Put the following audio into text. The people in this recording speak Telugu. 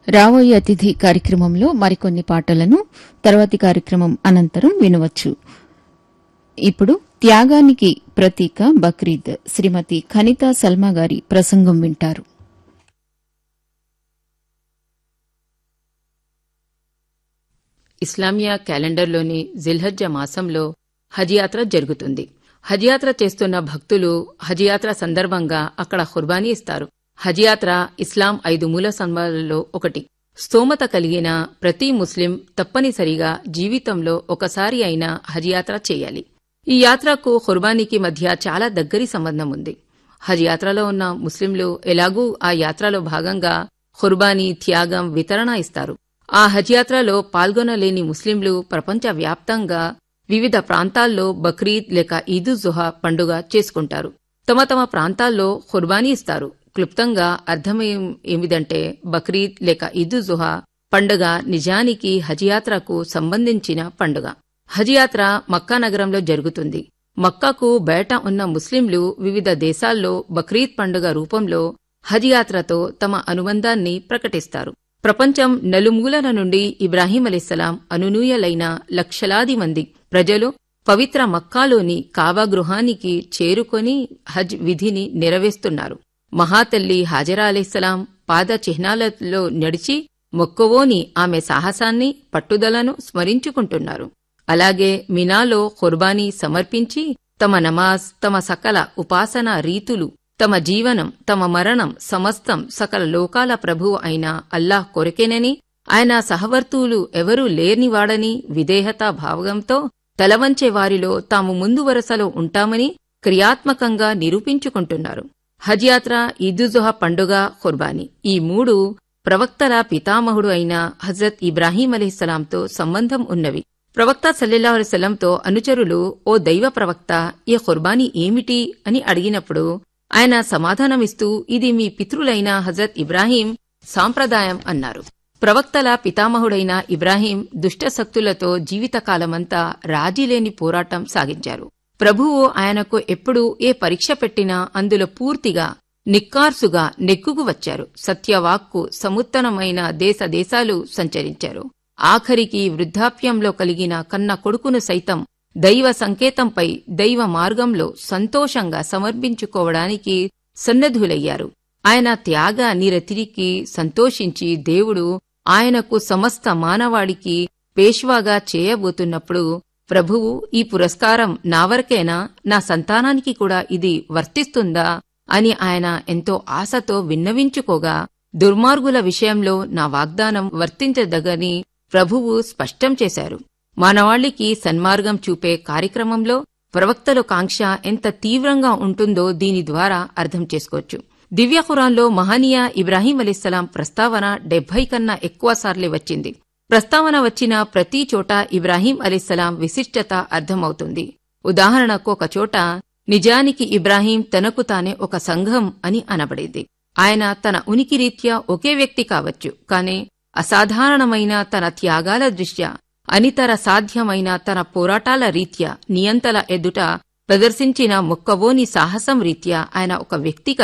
రాబోయే అతిథి కార్యక్రమంలో మరికొన్ని పాటలను తర్వాతి కార్యక్రమం అనంతరం వినవచ్చు ఇప్పుడు త్యాగానికి ప్రతీక బక్రీద్ శ్రీమతి ఖనితా సల్మా గారి ప్రసంగం వింటారు ఇస్లామియా క్యాలెండర్లోని జిల్హజ్జ మాసంలో హజ్ యాత్ర జరుగుతుంది హజ్ యాత్ర చేస్తున్న భక్తులు హజ్ యాత్ర సందర్భంగా అక్కడ ఖుర్బానీ ఇస్తారు హజ్ యాత్ర ఇస్లాం ఐదు మూల సంబంధాలలో ఒకటి స్తోమత కలిగిన ప్రతి ముస్లిం తప్పనిసరిగా జీవితంలో ఒకసారి అయినా హజ్ యాత్ర చేయాలి ఈ యాత్రకు ఖుర్బానీకి మధ్య చాలా దగ్గరి సంబంధం ఉంది హజ్ యాత్రలో ఉన్న ముస్లింలు ఎలాగూ ఆ యాత్రలో భాగంగా ఖుర్బానీ త్యాగం వితరణ ఇస్తారు ఆ హజ్ యాత్రలో పాల్గొనలేని ముస్లింలు ప్రపంచవ్యాప్తంగా వివిధ ప్రాంతాల్లో బక్రీద్ లేక ఈదు జుహా పండుగ చేసుకుంటారు తమ తమ ప్రాంతాల్లో ఖుర్బానీ ఇస్తారు క్లుప్తంగా అర్థమేం ఏమిదంటే బక్రీద్ లేక ఈదు జుహా పండుగ నిజానికి హజ్ యాత్రకు సంబంధించిన పండుగ హజ్ యాత్ర మక్కా నగరంలో జరుగుతుంది మక్కాకు బయట ఉన్న ముస్లింలు వివిధ దేశాల్లో బక్రీద్ పండుగ రూపంలో హజ్ యాత్రతో తమ అనుబంధాన్ని ప్రకటిస్తారు ప్రపంచం నలుమూలల నుండి ఇబ్రాహీం అలీస్లాం అనునూయలైన లక్షలాది మంది ప్రజలు పవిత్ర మక్కాలోని కావా గృహానికి చేరుకొని హజ్ విధిని నెరవేస్తున్నారు మహాతల్లి హాజరా అలీస్లాం పాద చిహ్నాలలో నడిచి మొక్కవోని ఆమె సాహసాన్ని పట్టుదలను స్మరించుకుంటున్నారు అలాగే మినాలో ఖుర్బానీ సమర్పించి తమ నమాజ్ తమ సకల ఉపాసనా రీతులు తమ జీవనం తమ మరణం సమస్తం సకల లోకాల ప్రభువు అయిన అల్లాహ్ కొరకేనని ఆయన సహవర్తువులు ఎవరూ లేనివాడని విధేయతా భావంతో తలవంచే వారిలో తాము ముందు వరసలో ఉంటామని క్రియాత్మకంగా నిరూపించుకుంటున్నారు హజ్ యాత్ర ఈదుజుహా పండుగ ఖుర్బానీ ఈ మూడు ప్రవక్తల పితామహుడు అయిన హజరత్ ఇబ్రాహీం అలీస్లాంతో సంబంధం ఉన్నవి ప్రవక్త సల్లెల్లాహుసలంతో అనుచరులు ఓ దైవ ప్రవక్త ఈ ఖుర్బానీ ఏమిటి అని అడిగినప్పుడు ఆయన సమాధానమిస్తూ ఇది మీ పితృలైన హజరత్ ఇబ్రాహీం సాంప్రదాయం అన్నారు ప్రవక్తల పితామహుడైన ఇబ్రాహీం దుష్టశక్తులతో జీవితకాలమంతా రాజీలేని పోరాటం సాగించారు ప్రభువు ఆయనకు ఎప్పుడు ఏ పరీక్ష పెట్టినా అందులో పూర్తిగా నిక్కార్సుగా నెగ్గుకు వచ్చారు సత్యవాక్కు సముత్తనమైన దేశ దేశాలు సంచరించారు ఆఖరికి వృద్ధాప్యంలో కలిగిన కన్న కొడుకును సైతం దైవ సంకేతంపై దైవ మార్గంలో సంతోషంగా సమర్పించుకోవడానికి సన్నద్ధులయ్యారు ఆయన త్యాగ నిరతిరికి సంతోషించి దేవుడు ఆయనకు సమస్త మానవాడికి పేష్వాగా చేయబోతున్నప్పుడు ప్రభువు ఈ పురస్కారం నా వరకేనా నా సంతానానికి కూడా ఇది వర్తిస్తుందా అని ఆయన ఎంతో ఆశతో విన్నవించుకోగా దుర్మార్గుల విషయంలో నా వాగ్దానం వర్తించదగని ప్రభువు స్పష్టం చేశారు మానవాళికి సన్మార్గం చూపే కార్యక్రమంలో ప్రవక్తల కాంక్ష ఎంత తీవ్రంగా ఉంటుందో దీని ద్వారా అర్థం చేసుకోవచ్చు దివ్య ఖురాన్లో మహనీయ ఇబ్రాహీం అలీస్లాం ప్రస్తావన డెబ్బై కన్నా ఎక్కువ సార్లే వచ్చింది ప్రస్తావన వచ్చిన ప్రతి చోట ఇబ్రాహీం అలీస్లాం విశిష్టత అర్థమవుతుంది ఉదాహరణకు ఒక చోట నిజానికి ఇబ్రాహీం తనకు తానే ఒక సంఘం అని అనబడేది ఆయన తన ఉనికి రీత్యా ఒకే వ్యక్తి కావచ్చు కాని అసాధారణమైన తన త్యాగాల దృష్ట్యా అనితర సాధ్యమైన తన పోరాటాల రీత్యా నియంతల ఎదుట ప్రదర్శించిన మొక్కవోని సాహసం రీత్యా ఆయన ఒక వ్యక్తిగా